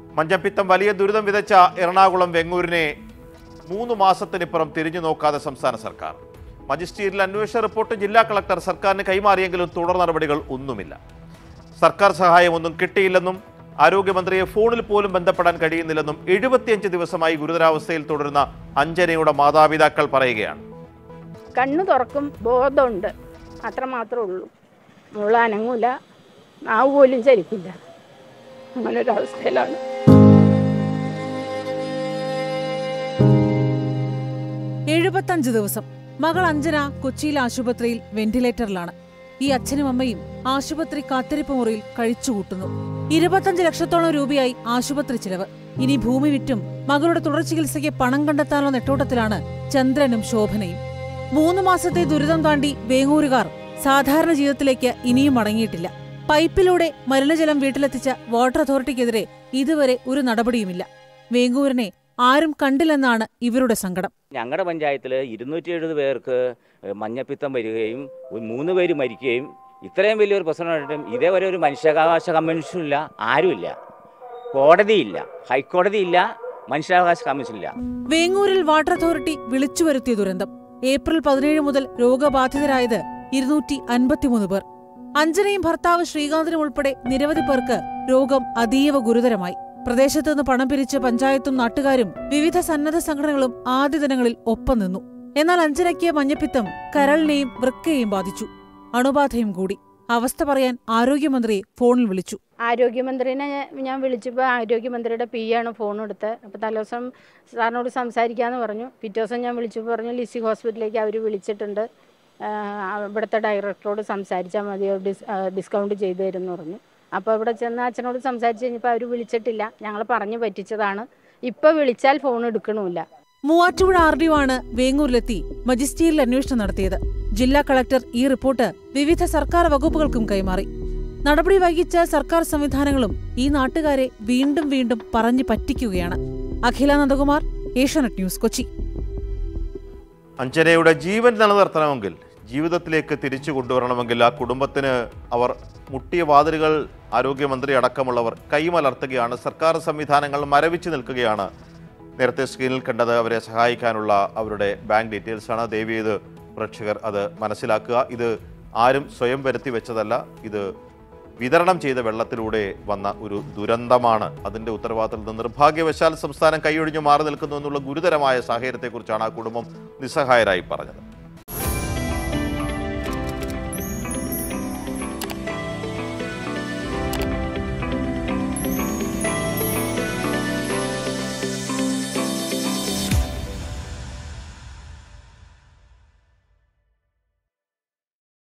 മഞ്ഞപ്പിത്തം വലിയ ദുരിതം വിതച്ച എറണാകുളം വെങ്ങൂരിനെ മൂന്ന് മാസത്തിനിപ്പുറം തിരിഞ്ഞു നോക്കാതെ സംസ്ഥാന സർക്കാർ മജിസ്ട്രേറ്റിൽ അന്വേഷണ റിപ്പോർട്ട് ജില്ലാ കളക്ടർ സർക്കാരിന് കൈമാറിയെങ്കിലും തുടർ നടപടികൾ ഒന്നുമില്ല സർക്കാർ സഹായമൊന്നും കിട്ടിയില്ലെന്നും ആരോഗ്യമന്ത്രിയെ ഫോണിൽ പോലും ബന്ധപ്പെടാൻ കഴിയുന്നില്ലെന്നും എഴുപത്തിയഞ്ച് ദിവസമായി ഗുരുതരാവസ്ഥയിൽ തുടരുന്ന അഞ്ജനയുടെ മാതാപിതാക്കൾ പറയുകയാണ് കണ്ണു തുറക്കും ബോധമുണ്ട് അത്ര മാത്രമേ ഉള്ളൂ മുള്ള അനങ്ങൂല നാവ് പോലും ചലിക്കില്ല അങ്ങനെ ഒരു അവസ്ഥയിലാണ് എഴുപത്തഞ്ച് ദിവസം മകൾ അഞ്ജന കൊച്ചിയിൽ ആശുപത്രിയിൽ വെന്റിലേറ്ററിലാണ് ഈ അച്ഛനും അമ്മയും ആശുപത്രി കാത്തിരിപ്പ് മുറിയിൽ കഴിച്ചുകൂട്ടുന്നു ഇരുപത്തഞ്ച് ലക്ഷത്തോളം രൂപയായി ആശുപത്രി ചിലവ് ഇനി ഭൂമി വിറ്റും മകളുടെ തുടർ ചികിത്സയ്ക്ക് പണം കണ്ടെത്താനുള്ള നെട്ടോട്ടത്തിലാണ് ചന്ദ്രനും ശോഭനയും മൂന്ന് മാസത്തെ ദുരിതം താണ്ടി വേങ്ങൂരുകാർ സാധാരണ ജീവിതത്തിലേക്ക് ഇനിയും മടങ്ങിയിട്ടില്ല പൈപ്പിലൂടെ മലിനജലം വീട്ടിലെത്തിച്ച വാട്ടർ അതോറിറ്റിക്കെതിരെ ഇതുവരെ ഒരു നടപടിയുമില്ല വേങ്ങൂരിനെ ആരും കണ്ടില്ലെന്നാണ് ഇവരുടെ സങ്കടം ഞങ്ങളുടെ പഞ്ചായത്തിൽ ഇരുന്നൂറ്റി എഴുപത് പേർക്ക് മഞ്ഞപ്പിത്തം വരികയും ഒരു മൂന്ന് പേര് മരിക്കുകയും ഇത്രയും വലിയൊരു പ്രശ്നമായിട്ടും ഇതേവരെ ഒരു മനുഷ്യാവകാശ കമ്മീഷനില്ല ആരുമില്ല കോടതിയില്ല ഹൈക്കോടതിയില്ല മനുഷ്യാവകാശ കമ്മീഷനില്ല വേങ്ങൂരിൽ വാട്ടർ അതോറിറ്റി വിളിച്ചു വരുത്തിയ ദുരന്തം ഏപ്രിൽ പതിനേഴ് മുതൽ രോഗബാധിതരായത് ഇരുന്നൂറ്റി അൻപത്തിമൂന്ന് പേർ അഞ്ജനയും ഭർത്താവ് ശ്രീകാന്തിനും ഉൾപ്പെടെ നിരവധി പേർക്ക് രോഗം അതീവ ഗുരുതരമായി പ്രദേശത്ത് നിന്ന് പണം പിരിച്ച് പഞ്ചായത്തും നാട്ടുകാരും വിവിധ സന്നദ്ധ സംഘടനകളും ആദ്യ ദിനങ്ങളിൽ ഒപ്പം നിന്നു എന്നാൽ അഞ്ജനയ്ക്ക് മഞ്ഞപ്പിത്തം കരളിനെയും വൃക്കയെയും ബാധിച്ചു അണുബാധയും കൂടി അവസ്ഥ പറയാൻ ആരോഗ്യമന്ത്രിയെ ഫോണിൽ വിളിച്ചു ആരോഗ്യമന്ത്രിനെ ഞാൻ വിളിച്ചപ്പോൾ ആരോഗ്യമന്ത്രിയുടെ പി ആണ് ഫോൺ എടുത്ത് അപ്പോൾ തലേദിവസം സാറിനോട് സംസാരിക്കാമെന്ന് പറഞ്ഞു പിറ്റേ ദിവസം ഞാൻ വിളിച്ചപ്പോൾ പറഞ്ഞു ലിസി ഹോസ്പിറ്റലിലേക്ക് അവർ വിളിച്ചിട്ടുണ്ട് ആഹ് ഇവിടുത്തെ ഡയറക്ടറോട് സംസാരിച്ചാൽ മതി അവർ ഡിസ് ആഹ് ഡിസ്കൗണ്ട് ചെയ്തു തരുമെന്ന് പറഞ്ഞു അപ്പോൾ ഇവിടെ ചെന്ന് അച്ഛനോട് സംസാരിച്ച് കഴിഞ്ഞപ്പോൾ അവർ വിളിച്ചിട്ടില്ല ഞങ്ങൾ പറഞ്ഞു പറ്റിച്ചതാണ് ഇപ്പോൾ വിളിച്ചാൽ ഫോൺ എടുക്കണമില്ല മൂവാറ്റുപുഴ ആർ ഡി ആണ് വേങ്ങൂരിലെത്തി മജിസ്ട്രിയലിൽ അന്വേഷണം നടത്തിയത് ജില്ലാ കളക്ടർ ഈ റിപ്പോർട്ട് വിവിധ സർക്കാർ വകുപ്പുകൾക്കും കൈമാറി നടപടി വൈകിച്ച സർക്കാർ സംവിധാനങ്ങളും ഈ നാട്ടുകാരെ വീണ്ടും വീണ്ടും പറഞ്ഞു പറ്റിക്കുകയാണ് അഖില നന്ദകുമാർ ഏഷ്യാനെറ്റ് ന്യൂസ് കൊച്ചി അഞ്ജനയുടെ ജീവൻ നിലനിർത്തണമെങ്കിൽ ജീവിതത്തിലേക്ക് തിരിച്ചു കൊണ്ടുവരണമെങ്കിൽ ആ കുടുംബത്തിന് അവർ മുട്ടിയ വാതിലുകൾ ആരോഗ്യമന്ത്രി അടക്കമുള്ളവർ കൈമലർത്തുകയാണ് സർക്കാർ സംവിധാനങ്ങൾ മരവിച്ചു നിൽക്കുകയാണ് നേരത്തെ സ്ക്രീനിൽ കണ്ടത് അവരെ സഹായിക്കാനുള്ള അവരുടെ ബാങ്ക് ഡീറ്റെയിൽസ് ആണ് ദയവ് ചെയ്ത് പ്രേക്ഷകർ അത് മനസ്സിലാക്കുക ഇത് ആരും സ്വയം വരുത്തി വെച്ചതല്ല ഇത് വിതരണം ചെയ്ത വെള്ളത്തിലൂടെ വന്ന ഒരു ദുരന്തമാണ് അതിന്റെ ഉത്തരവാദിത്തത്തിൽ നിന്ന് നിർഭാഗ്യവശാൽ സംസ്ഥാനം കൈയൊഴിഞ്ഞു മാറി നിൽക്കുന്നു എന്നുള്ള ഗുരുതരമായ സാഹചര്യത്തെക്കുറിച്ചാണ് ആ കുടുംബം നിസ്സഹായരായി പറഞ്ഞത്